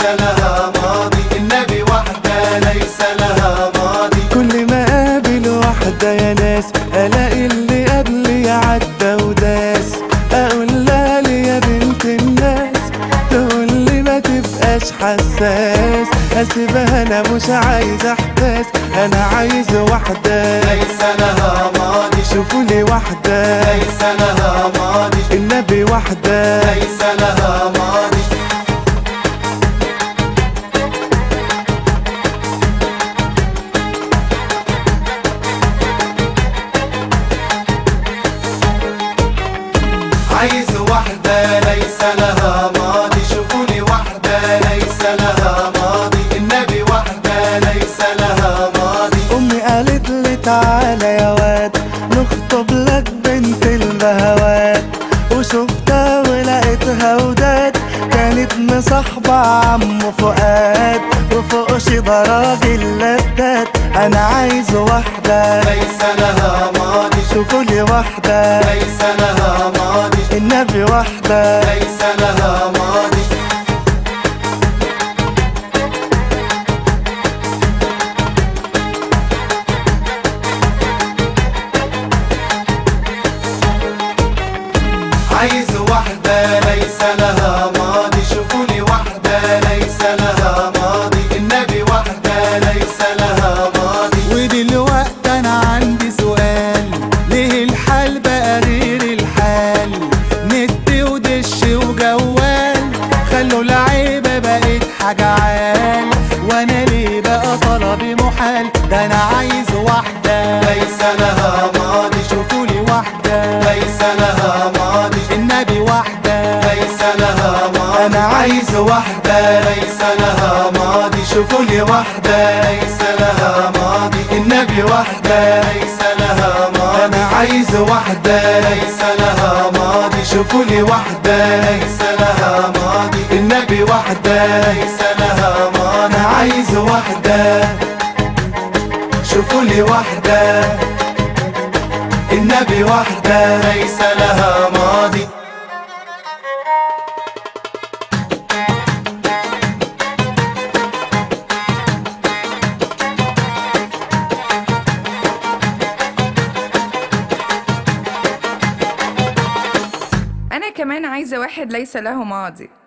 لها ماضي النبي وحدة ليس لها ماضي كل ما قابل واحدة يا ناس الاقي اللي قبلي عدى وداس اقول لها لي يا بنت الناس تقول لي ما تبقاش حساس اسيبها انا مش عايز احساس انا عايز واحدة ليس لها ماضي شوفوا لي واحدة ليس لها ماضي النبي واحدة ليس لها ماضي عايز واحدة ليس لها ماضي شوفوا لي واحدة ليس لها ماضي النبي واحدة ليس لها ماضي امي قالت لي تعالى يا واد نخطب لك بنت البهوات وشفتها ولقيتها وداد كانت مصاحبة عم فؤاد وفوق شبه راجل لداد انا عايز واحدة ليس لها ماضي شوفوا لي واحدة ليس لها ماضي النبي واحدة ليس لها ماضي عايز واحدة ليس لها ماضي شوفوا لي واحدة ليس لها ماضي النبي واحدة ليس لها ماضي ودلوقتي انا عندي سؤال ليه الحال بقى غير الحال نت ودش وجوال خلوا العيبة بقت حاجة عال وانا ليه بقى طلبي محال ده انا عايز واحدة ليس لها ماضي شوفوا لي واحدة ليس لها ماضي النبي واحدة ليس لها ماضي أنا عايز واحدة ليس لها ماضي شوفوا لي واحدة ليس لها ماضي النبي واحدة ليس لها ماضي أنا عايز واحدة ليس لها ماضي شوفوا لي واحدة ليس لها ماضي النبي واحدة ليس لها ماضي أنا عايز واحدة شوفوا لي واحدة النبي واحدة ليس لها ماضي أنا كمان عايزة واحد ليس له ماضي